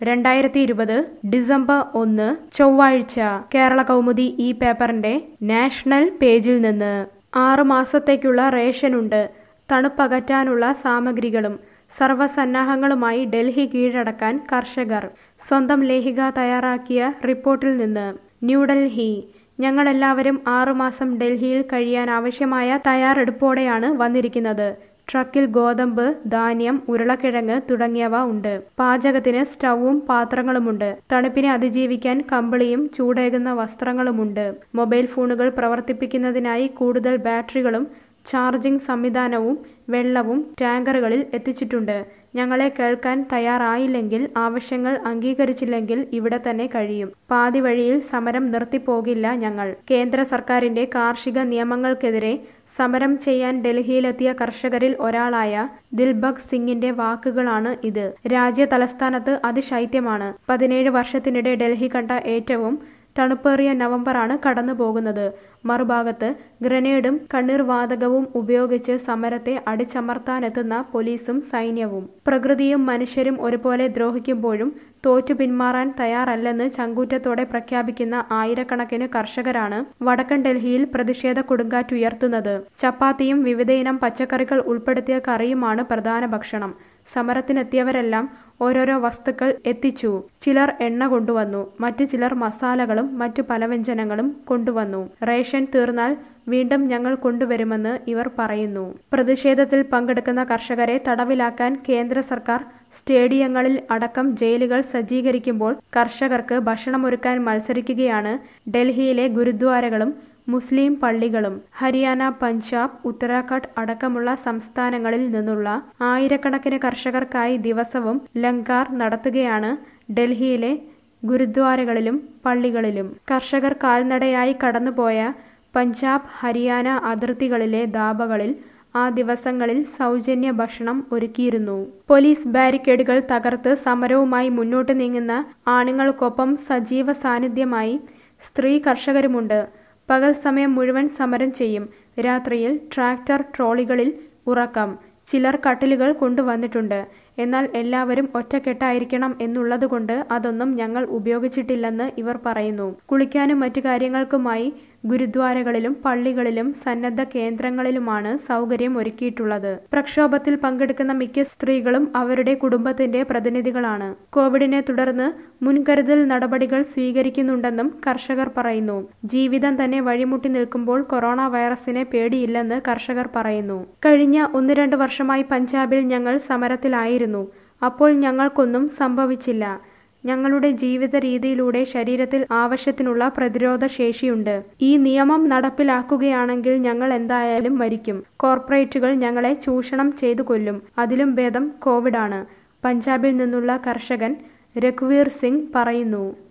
രണ്ടായിരത്തി ഇരുപത് ഡിസംബർ ഒന്ന് ചൊവ്വാഴ്ച കേരള കൗമുദി ഈ പേപ്പറിന്റെ നാഷണൽ പേജിൽ നിന്ന് ആറു മാസത്തേക്കുള്ള റേഷനുണ്ട് തണുപ്പകറ്റാനുള്ള സാമഗ്രികളും സർവ്വസന്നാഹങ്ങളുമായി ഡൽഹി കീഴടക്കാൻ കർഷകർ സ്വന്തം ലേഖിക തയ്യാറാക്കിയ റിപ്പോർട്ടിൽ നിന്ന് ന്യൂഡൽഹി ഞങ്ങളെല്ലാവരും ആറുമാസം ഡൽഹിയിൽ കഴിയാൻ ആവശ്യമായ തയ്യാറെടുപ്പോടെയാണ് വന്നിരിക്കുന്നത് ട്രക്കിൽ ഗോതമ്പ് ധാന്യം ഉരുളക്കിഴങ്ങ് തുടങ്ങിയവ ഉണ്ട് പാചകത്തിന് സ്റ്റൗവും പാത്രങ്ങളുമുണ്ട് തണുപ്പിനെ അതിജീവിക്കാൻ കമ്പിളിയും ചൂടേകുന്ന വസ്ത്രങ്ങളുമുണ്ട് മൊബൈൽ ഫോണുകൾ പ്രവർത്തിപ്പിക്കുന്നതിനായി കൂടുതൽ ബാറ്ററികളും ചാർജിംഗ് സംവിധാനവും വെള്ളവും ടാങ്കറുകളിൽ എത്തിച്ചിട്ടുണ്ട് ഞങ്ങളെ കേൾക്കാൻ തയ്യാറായില്ലെങ്കിൽ ആവശ്യങ്ങൾ അംഗീകരിച്ചില്ലെങ്കിൽ ഇവിടെ തന്നെ കഴിയും പാതി വഴിയിൽ സമരം നിർത്തിപ്പോകില്ല ഞങ്ങൾ കേന്ദ്ര സർക്കാരിന്റെ കാർഷിക നിയമങ്ങൾക്കെതിരെ സമരം ചെയ്യാൻ ഡൽഹിയിലെത്തിയ കർഷകരിൽ ഒരാളായ ദിൽബഗ് സിംഗിന്റെ വാക്കുകളാണ് ഇത് രാജ്യ തലസ്ഥാനത്ത് അതിശൈത്യമാണ് പതിനേഴ് വർഷത്തിനിടെ ഡൽഹി കണ്ട ഏറ്റവും തണുപ്പേറിയ നവംബറാണ് കടന്നു പോകുന്നത് മറുഭാഗത്ത് ഗ്രനേഡും കണ്ണീർവാതകവും ഉപയോഗിച്ച് സമരത്തെ അടിച്ചമർത്താനെത്തുന്ന പോലീസും സൈന്യവും പ്രകൃതിയും മനുഷ്യരും ഒരുപോലെ ദ്രോഹിക്കുമ്പോഴും തോറ്റു പിന്മാറാൻ തയ്യാറല്ലെന്ന് ചങ്കൂറ്റത്തോടെ പ്രഖ്യാപിക്കുന്ന ആയിരക്കണക്കിന് കർഷകരാണ് വടക്കൻ ഡൽഹിയിൽ പ്രതിഷേധ കൊടുങ്കാറ്റുയർത്തുന്നത് ചപ്പാത്തിയും വിവിധയിനം പച്ചക്കറികൾ ഉൾപ്പെടുത്തിയ കറിയുമാണ് പ്രധാന ഭക്ഷണം സമരത്തിനെത്തിയവരെല്ലാം ഓരോരോ വസ്തുക്കൾ എത്തിച്ചു ചിലർ എണ്ണ കൊണ്ടുവന്നു മറ്റു ചിലർ മസാലകളും മറ്റു പലവ്യഞ്ജനങ്ങളും കൊണ്ടുവന്നു റേഷൻ തീർന്നാൽ വീണ്ടും ഞങ്ങൾ കൊണ്ടുവരുമെന്ന് ഇവർ പറയുന്നു പ്രതിഷേധത്തിൽ പങ്കെടുക്കുന്ന കർഷകരെ തടവിലാക്കാൻ കേന്ദ്ര സർക്കാർ സ്റ്റേഡിയങ്ങളിൽ അടക്കം ജയിലുകൾ സജ്ജീകരിക്കുമ്പോൾ കർഷകർക്ക് ഭക്ഷണമൊരുക്കാൻ മത്സരിക്കുകയാണ് ഡൽഹിയിലെ ഗുരുദ്വാരകളും മുസ്ലിം പള്ളികളും ഹരിയാന പഞ്ചാബ് ഉത്തരാഖണ്ഡ് അടക്കമുള്ള സംസ്ഥാനങ്ങളിൽ നിന്നുള്ള ആയിരക്കണക്കിന് കർഷകർക്കായി ദിവസവും ലങ്കാർ നടത്തുകയാണ് ഡൽഹിയിലെ ഗുരുദ്വാരകളിലും പള്ളികളിലും കർഷകർ കാൽനടയായി കടന്നുപോയ പഞ്ചാബ് ഹരിയാന അതിർത്തികളിലെ ദാബകളിൽ ആ ദിവസങ്ങളിൽ സൗജന്യ ഭക്ഷണം ഒരുക്കിയിരുന്നു പോലീസ് ബാരിക്കേഡുകൾ തകർത്ത് സമരവുമായി മുന്നോട്ട് നീങ്ങുന്ന ആണുങ്ങൾക്കൊപ്പം സജീവ സാന്നിധ്യമായി സ്ത്രീ കർഷകരുമുണ്ട് പകൽ സമയം മുഴുവൻ സമരം ചെയ്യും രാത്രിയിൽ ട്രാക്ടർ ട്രോളികളിൽ ഉറക്കം ചിലർ കട്ടിലുകൾ കൊണ്ടുവന്നിട്ടുണ്ട് എന്നാൽ എല്ലാവരും ഒറ്റക്കെട്ടായിരിക്കണം എന്നുള്ളതുകൊണ്ട് അതൊന്നും ഞങ്ങൾ ഉപയോഗിച്ചിട്ടില്ലെന്ന് ഇവർ പറയുന്നു കുളിക്കാനും മറ്റു കാര്യങ്ങൾക്കുമായി ഗുരുദ്വാരകളിലും പള്ളികളിലും സന്നദ്ധ കേന്ദ്രങ്ങളിലുമാണ് സൗകര്യം ഒരുക്കിയിട്ടുള്ളത് പ്രക്ഷോഭത്തിൽ പങ്കെടുക്കുന്ന മിക്ക സ്ത്രീകളും അവരുടെ കുടുംബത്തിന്റെ പ്രതിനിധികളാണ് കോവിഡിനെ തുടർന്ന് മുൻകരുതൽ നടപടികൾ സ്വീകരിക്കുന്നുണ്ടെന്നും കർഷകർ പറയുന്നു ജീവിതം തന്നെ വഴിമുട്ടി നിൽക്കുമ്പോൾ കൊറോണ വൈറസിനെ പേടിയില്ലെന്ന് കർഷകർ പറയുന്നു കഴിഞ്ഞ ഒന്ന് രണ്ട് വർഷമായി പഞ്ചാബിൽ ഞങ്ങൾ സമരത്തിലായിരുന്നു അപ്പോൾ ഞങ്ങൾക്കൊന്നും സംഭവിച്ചില്ല ഞങ്ങളുടെ ജീവിത രീതിയിലൂടെ ശരീരത്തിൽ ആവശ്യത്തിനുള്ള പ്രതിരോധ ശേഷിയുണ്ട് ഈ നിയമം നടപ്പിലാക്കുകയാണെങ്കിൽ ഞങ്ങൾ എന്തായാലും മരിക്കും കോർപ്പറേറ്റുകൾ ഞങ്ങളെ ചൂഷണം ചെയ്തു കൊല്ലും അതിലും ഭേദം കോവിഡാണ് പഞ്ചാബിൽ നിന്നുള്ള കർഷകൻ രഘുവീർ സിംഗ് പറയുന്നു